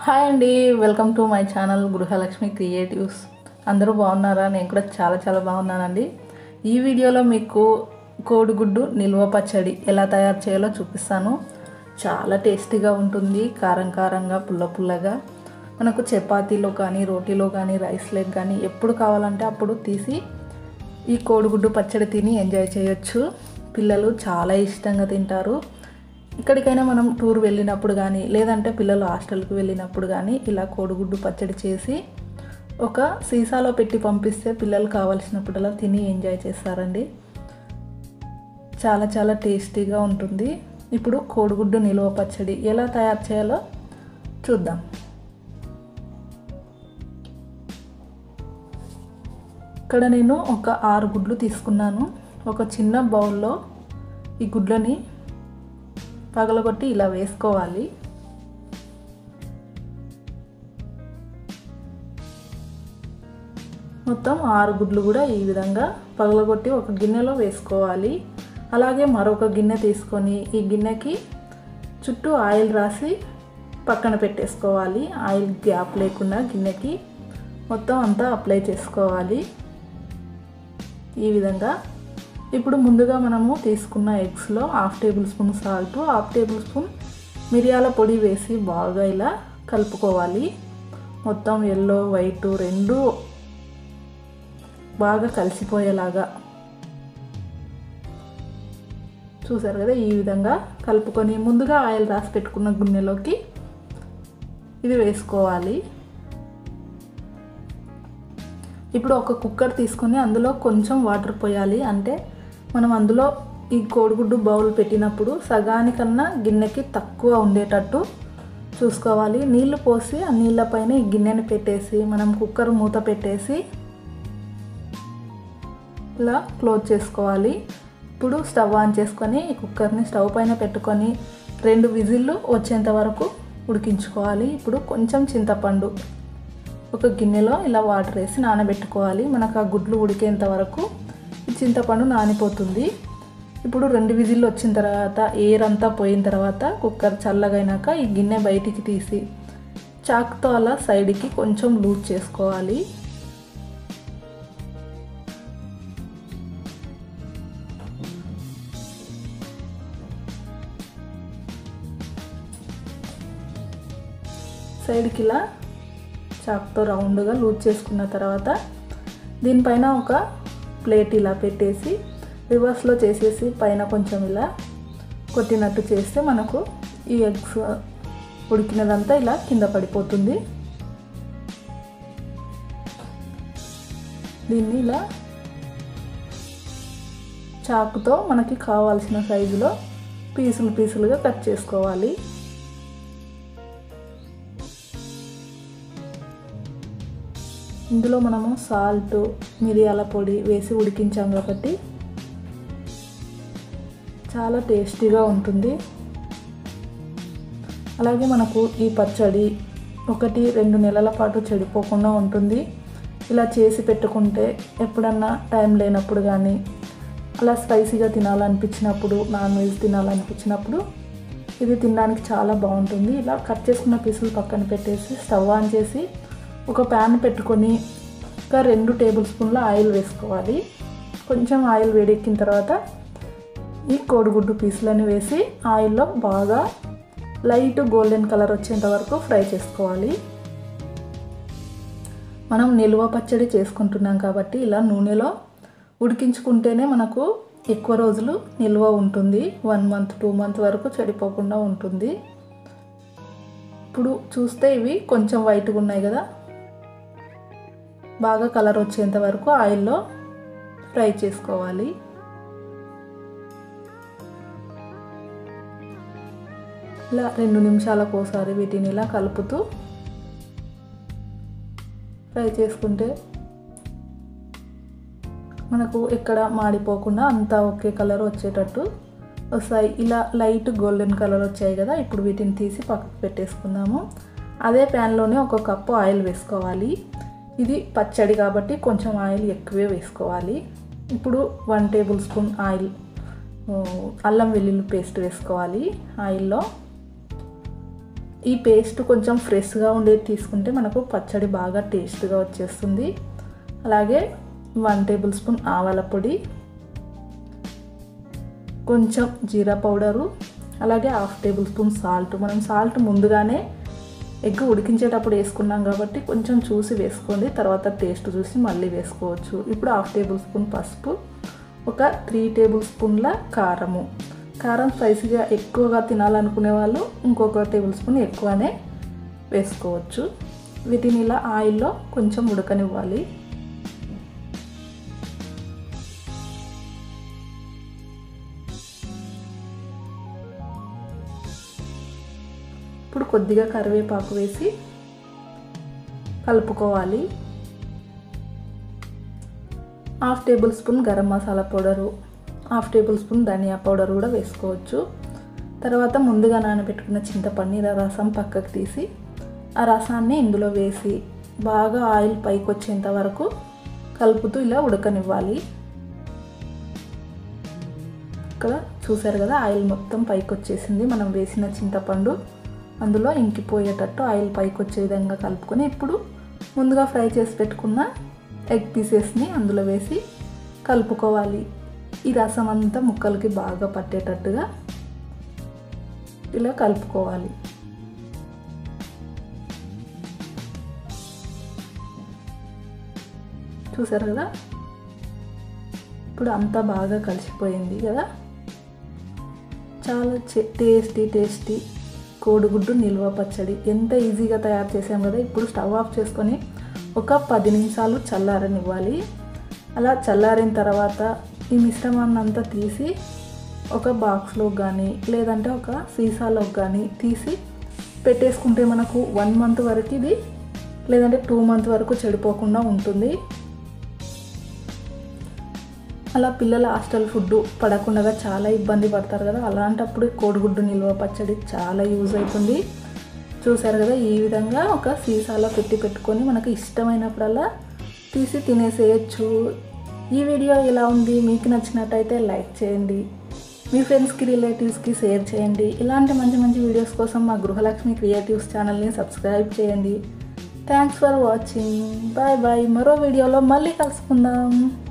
hi అండి welcome to my channel Gruhalakshmi creatives అందరూ బాగున్నారా నేను కూడా చాలా చాలా బాగున్నానండి ఈ వీడియోలో మీకు కోడిగుడ్డు నిల్వ పచ్చడి ఎలా తయారు చేయాలో చూపిస్తాను చాలా టేస్టీగా ఉంటుంది కారం కారంగా పుల్ల పుల్లగా మనకు చపాతీలో కానీ రోటీలో కానీ రైస్ లెగ్ కానీ ఎప్పుడు కావాలంటే అప్పుడు తీసి ఈ కోడిగుడ్డు పచ్చడి తిని ఎంజాయ్ చేయొచ్చు పిల్లలు చాలా ఇష్టంగా తింటారు ఇక్కడికైనా మనం టూర్ వెళ్ళినప్పుడు కానీ లేదంటే పిల్లలు హాస్టల్కి వెళ్ళినప్పుడు కానీ ఇలా కోడిగుడ్డు పచ్చడి చేసి ఒక సీసాలో పెట్టి పంపిస్తే పిల్లలు కావాల్సినప్పుడల్లా తిని ఎంజాయ్ చేస్తారండి చాలా చాలా టేస్టీగా ఉంటుంది ఇప్పుడు కోడిగుడ్డు నిల్వ పచ్చడి ఎలా తయారు చేయాలో చూద్దాం ఇక్కడ నేను ఒక ఆరు గుడ్లు తీసుకున్నాను ఒక చిన్న బౌల్లో ఈ గుడ్లని పగలగొట్టి ఇలా వేసుకోవాలి మొత్తం ఆరు గుడ్లు కూడా ఈ విధంగా పగలగొట్టి ఒక గిన్నెలో వేసుకోవాలి అలాగే మరొక గిన్నె తీసుకొని ఈ గిన్నెకి చుట్టూ ఆయిల్ రాసి పక్కన పెట్టేసుకోవాలి ఆయిల్ గ్యాప్ లేకుండా గిన్నెకి మొత్తం అంతా అప్లై చేసుకోవాలి ఈ విధంగా ఇప్పుడు ముందుగా మనము తీసుకున్న ఎగ్స్లో half tablespoon salt half tablespoon మిరియాల పొడి వేసి బాగా ఇలా కలుపుకోవాలి మొత్తం ఎల్లో వైట్ రెండు బాగా కలిసిపోయేలాగా చూసారు కదా ఈ విధంగా కలుపుకొని ముందుగా ఆయిల్ రాసి పెట్టుకున్న గిన్నెలోకి ఇది వేసుకోవాలి ఇప్పుడు ఒక కుక్కర్ తీసుకొని అందులో కొంచెం వాటర్ పోయాలి అంటే మనం అందులో ఈ కోడిగుడ్డు బౌల్ పెట్టినప్పుడు సగానికన్నా గిన్నెకి తక్కువ ఉండేటట్టు చూసుకోవాలి నీళ్లు పోసి ఆ నీళ్ళపైన ఈ గిన్నెని పెట్టేసి మనం కుక్కర్ మూత పెట్టేసి ఇలా క్లోజ్ చేసుకోవాలి ఇప్పుడు స్టవ్ ఆన్ చేసుకొని ఈ కుక్కర్ని స్టవ్ పైన పెట్టుకొని రెండు విజిల్లు వచ్చేంత వరకు ఉడికించుకోవాలి ఇప్పుడు కొంచెం చింతపండు ఒక గిన్నెలో ఇలా వాటర్ వేసి నానబెట్టుకోవాలి మనకు ఆ గుడ్లు ఉడికేంత వరకు ఈ చింతపండు నానిపోతుంది ఇప్పుడు రెండు విజిల్లు వచ్చిన తర్వాత ఎయిర్ అంతా పోయిన తర్వాత కుక్కర్ చల్లగైనాక ఈ గిన్నె బయటికి తీసి చాకుతో అలా సైడ్కి కొంచెం లూజ్ చేసుకోవాలి సైడ్కి ఇలా చాక్తో రౌండ్గా లూజ్ చేసుకున్న తర్వాత దీనిపైన ఒక ప్లేట్ ఇలా పెట్టేసి రివర్స్లో చేసేసి పైన కొంచెం ఇలా కొట్టినట్టు చేస్తే మనకు ఈ ఎగ్స్ ఉడికినదంతా ఇలా కింద పడిపోతుంది దీన్ని ఇలా చాకుతో మనకి కావాల్సిన సైజులో పీసులు పీసులుగా కట్ చేసుకోవాలి ఇందులో మనము సాల్ట్ మిరియాల పొడి వేసి ఉడికించాం కాబట్టి చాలా టేస్టీగా ఉంటుంది అలాగే మనకు ఈ పచ్చడి ఒకటి రెండు నెలల పాటు చెడిపోకుండా ఉంటుంది ఇలా చేసి పెట్టుకుంటే ఎప్పుడన్నా టైం లేనప్పుడు కానీ అలా స్పైసీగా తినాలనిపించినప్పుడు నాన్ వెజ్ తినాలనిపించినప్పుడు ఇది తినడానికి చాలా బాగుంటుంది ఇలా కట్ చేసుకున్న పీసులు పక్కన పెట్టేసి స్టవ్ ఆన్ చేసి ఒక ప్యాన్ పెట్టుకొని ఒక రెండు టేబుల్ స్పూన్ల ఆయిల్ వేసుకోవాలి కొంచెం ఆయిల్ వేడెక్కిన తర్వాత ఈ కోడిగుడ్డు పీసులని వేసి ఆయిల్లో బాగా లైట్ గోల్డెన్ కలర్ వచ్చేంత వరకు ఫ్రై చేసుకోవాలి మనం నిల్వ పచ్చడి చేసుకుంటున్నాం కాబట్టి ఇలా నూనెలో ఉడికించుకుంటేనే మనకు ఎక్కువ రోజులు నిల్వ ఉంటుంది వన్ మంత్ టూ మంత్ వరకు చెడిపోకుండా ఉంటుంది ఇప్పుడు చూస్తే ఇవి కొంచెం వైట్గా ఉన్నాయి కదా బాగా కలర్ వచ్చేంత వరకు ఆయిల్లో ఫ్రై చేసుకోవాలి ఇలా రెండు నిమిషాలకు ఒకసారి వీటిని ఇలా కలుపుతూ ఫ్రై చేసుకుంటే మనకు ఎక్కడ మాడిపోకుండా అంతా ఒకే కలర్ వచ్చేటట్టు వస్తాయి ఇలా లైట్ గోల్డెన్ కలర్ వచ్చాయి కదా ఇప్పుడు వీటిని తీసి పక్కకు పెట్టేసుకుందాము అదే ప్యాన్లోనే ఒక కప్పు ఆయిల్ వేసుకోవాలి ఇది పచ్చడి కాబట్టి కొంచెం ఆయిల్ ఎక్కువే వేసుకోవాలి ఇప్పుడు వన్ టేబుల్ స్పూన్ ఆయిల్ అల్లం వెల్లుల్లి పేస్ట్ వేసుకోవాలి ఆయిల్లో ఈ పేస్ట్ కొంచెం ఫ్రెష్గా ఉండేది తీసుకుంటే మనకు పచ్చడి బాగా టేస్ట్గా వచ్చేస్తుంది అలాగే వన్ టేబుల్ స్పూన్ ఆవాల పొడి కొంచెం జీరా పౌడరు అలాగే హాఫ్ టేబుల్ స్పూన్ సాల్ట్ మనం సాల్ట్ ముందుగానే ఎగ్ ఉడికించేటప్పుడు వేసుకున్నాం కాబట్టి కొంచెం చూసి వేసుకోండి తర్వాత టేస్ట్ చూసి మళ్ళీ వేసుకోవచ్చు ఇప్పుడు హాఫ్ టేబుల్ స్పూన్ పసుపు ఒక త్రీ టేబుల్ స్పూన్ల కారము కారం స్పైసీగా ఎక్కువగా తినాలనుకునే వాళ్ళు ఇంకొక టేబుల్ స్పూన్ ఎక్కువనే వేసుకోవచ్చు వీటిని ఇలా ఆయిల్లో కొంచెం ఉడకనివ్వాలి ఇప్పుడు కొద్దిగా కరివేపాకు వేసి కలుపుకోవాలి half tablespoon garam masala powder half tablespoon dhania powder కూడా వేసుకోవచ్చు తర్వాత ముందుగా నానబెట్టుకున్న చింతపన్నీర రసం పక్కకు తీసి ఆ రసాన్ని ఇందులో వేసి బాగా ఆయిల్ పైకి వచ్చేంత వరకు కలుపుతూ ఇలా ఉడకనివ్వాలి ఇక్కడ చూసారు కదా ఆయిల్ మొత్తం పైకి వచ్చేసింది మనం వేసిన చింతపండు అందులో ఇంకిపోయేటట్టు ఆయిల్ పైకి వచ్చే విధంగా కలుపుకొని ఇప్పుడు ముందుగా ఫ్రై చేసి పెట్టుకున్న ఎగ్ పీసెస్ని అందులో వేసి కలుపుకోవాలి ఈ రసం అంతా ముక్కలకి బాగా పట్టేటట్టుగా ఇలా కలుపుకోవాలి చూసారు కదా ఇప్పుడు అంతా బాగా కలిసిపోయింది కదా చాలా టేస్టీ టేస్టీ కోడిగుడ్డు నిల్వ పచ్చడి ఎంత ఈజీగా తయారు చేసాం కదా ఇప్పుడు స్టవ్ ఆఫ్ చేసుకొని ఒక పది నిమిషాలు చల్లారనివ్వాలి అలా చల్లారిన తర్వాత ఈ మిశ్రమాన్ని అంతా తీసి ఒక బాక్స్లోకి కానీ లేదంటే ఒక సీసాలోకి కానీ తీసి పెట్టేసుకుంటే మనకు వన్ మంత్ వరకు ఇది లేదంటే టూ మంత్ వరకు చెడిపోకుండా ఉంటుంది అలా పిల్లల హాస్టల్ ఫుడ్ పడకుండా చాలా ఇబ్బంది పడతారు కదా అలాంటప్పుడు కోడిగుడ్డు నిల్వ పచ్చడి చాలా యూజ్ అవుతుంది చూసారు కదా ఈ విధంగా ఒక సీసాలో పెట్టి పెట్టుకొని మనకు ఇష్టమైనప్పుడల్లా తీసి తినేసేయచ్చు ఈ వీడియో ఎలా ఉంది మీకు నచ్చినట్టయితే లైక్ చేయండి మీ ఫ్రెండ్స్కి రిలేటివ్స్కి షేర్ చేయండి ఇలాంటి మంచి మంచి వీడియోస్ కోసం మా గృహలక్ష్మి క్రియేటివ్స్ ఛానల్ని సబ్స్క్రైబ్ చేయండి thanks for watching bye bye మరో వీడియోలో మళ్ళీ కలుసుకుందాం